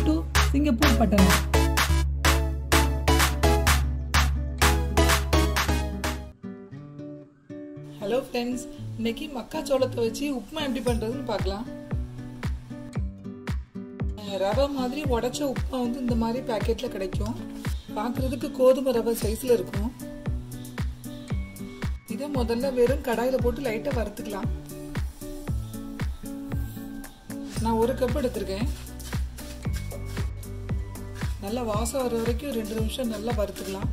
to Singapore பட்டணம் hello friends இன்னைக்கு மக்காச்சோளத்தை வச்சு உப்புமா எப்படி பண்ணுறதுன்னு பார்க்கலாம் அஹ் ரவை மாதிரி உடச்ச உப்புமா வந்து இந்த மாதிரி பேக்கெட்டில் கிடைக்கும் பார்க்குறதுக்கு கோதுமை ரவை சைஸில் இருக்கும் இதை முதல்ல வெறும் கடாயில் போட்டு லைட்டாக வறுத்துக்கலாம் நான் ஒரு கப் எடுத்திருக்கேன் நல்லா வாசம் வர வரைக்கும் ரெண்டு நிமிஷம் நல்லா வறுத்துக்கலாம்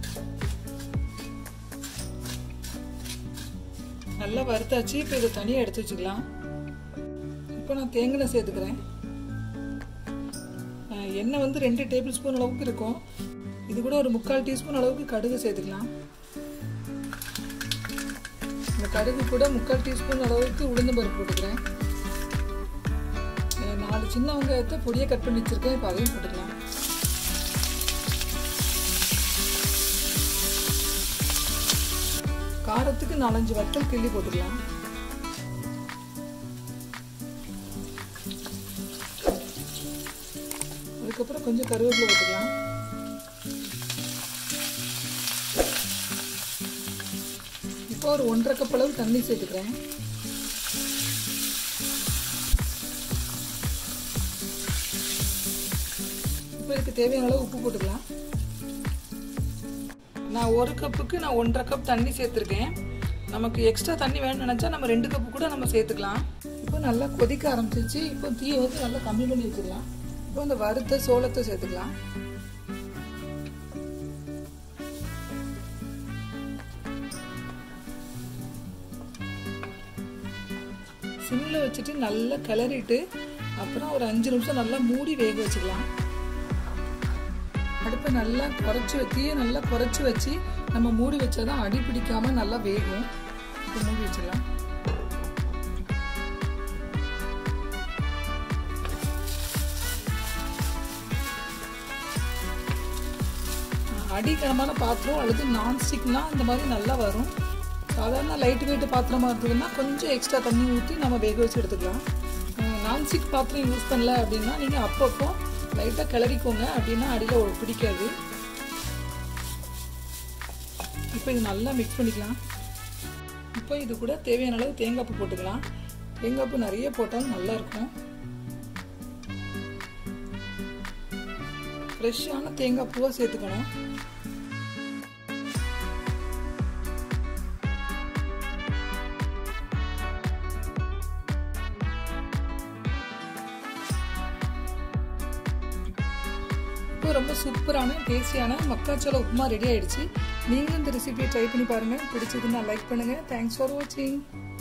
நல்லா வறுத்தாச்சு இப்போ இதை தனியாக எடுத்து வச்சுக்கலாம் இப்போ நான் தேங்காய் சேர்த்துக்கிறேன் அஹ் எண்ணெய் வந்து ரெண்டு டேபிள் ஸ்பூன் அளவுக்கு இருக்கும் இது கூட ஒரு முக்கால் டீஸ்பூன் அளவுக்கு கடுகு சேர்த்துக்கலாம் இந்த கடுகு கூட முக்கால் டீஸ்பூன் அளவுக்கு உளுந்து பருப்பு போட்டுக்கிறேன் அஹ் நாலு சின்ன வெங்காயத்தை பொடியை கட் பண்ணி வச்சிருக்கேன் இப்போ அதையும் போட்டுக்கலாம் காரத்துக்கு நாலஞ்சு வத்தல் கிள்ளி போட்டுக்கலாம் அதுக்கப்புறம் கொஞ்சம் கருவேப்பிலை போட்டுக்கலாம் இப்போ ஒரு ஒன்றரை கப் அளவு தண்ணி சேர்த்துக்கிறேன் இப்போ இதுக்கு தேவையான அளவு உப்பு போட்டுக்கலாம் நான் ஒரு கப்புக்கு நான் ஒன்றரை கப் தண்ணி சேர்த்துருக்கேன் நமக்கு எக்ஸ்ட்ரா தண்ணி வேணும்னு நினச்சா நம்ம ரெண்டு கப்பு கூட நம்ம சேர்த்துக்கலாம் இப்போ நல்லா கொதிக்க ஆரம்பிச்சிச்சு இப்போ தீயை வந்து நல்லா கம்மி பண்ணி வச்சுக்கலாம் இப்போ இந்த வறுத்த சோளத்தை சேர்த்துக்கலாம் சிம்மில் வச்சுட்டு நல்லா கிளறிட்டு அப்புறம் ஒரு அஞ்சு நிமிஷம் நல்லா மூடி வேக வச்சுக்கலாம் அடுப்பை நல்லா குறைச்சி தீயை நல்லா குறைச்சி வச்சு நம்ம மூடி வச்சாதான் அடி பிடிக்காம நல்லா வேகும் இப்போ மூடி வச்சிடலாம் அடிக்கனமான பாத்திரம் அல்லது நான்ஸ்டிக்னா இந்த மாதிரி நல்லா வரும் சாதாரண லைட் வெயிட் பாத்திரமா இருந்ததுன்னா கொஞ்சம் எக்ஸ்ட்ரா தண்ணி ஊற்றி நம்ம வேக வச்சு எடுத்துக்கலாம் நான்ஸ்டிக் பாத்திரம் யூஸ் பண்ணல அப்படின்னா நீங்கள் அப்பப்போ லைட்டாக கிளறிக்கோங்க அப்படின்னா அடியில் பிடிக்காது இப்போ இது நல்லா மிக்ஸ் பண்ணிக்கலாம் இப்போ இது கூட தேவையான அளவு தேங்காய் பூ போட்டுக்கலாம் தேங்காய் பூ நிறைய போட்டாலும் நல்லா இருக்கும் ஃப்ரெஷ்ஷான தேங்காய் பூவை சேர்த்துக்கணும் இப்போ ரொம்ப சூப்பரான டேஸ்டியான மக்காச்சோள உப்புமா ரெடி ஆயிடுச்சு நீங்களும் இந்த ரெசிபியை ட்ரை பண்ணி பாருங்கள் பிடிச்சதுன்னா லைக் பண்ணுங்கள் தேங்க்ஸ் ஃபார் வாட்சிங்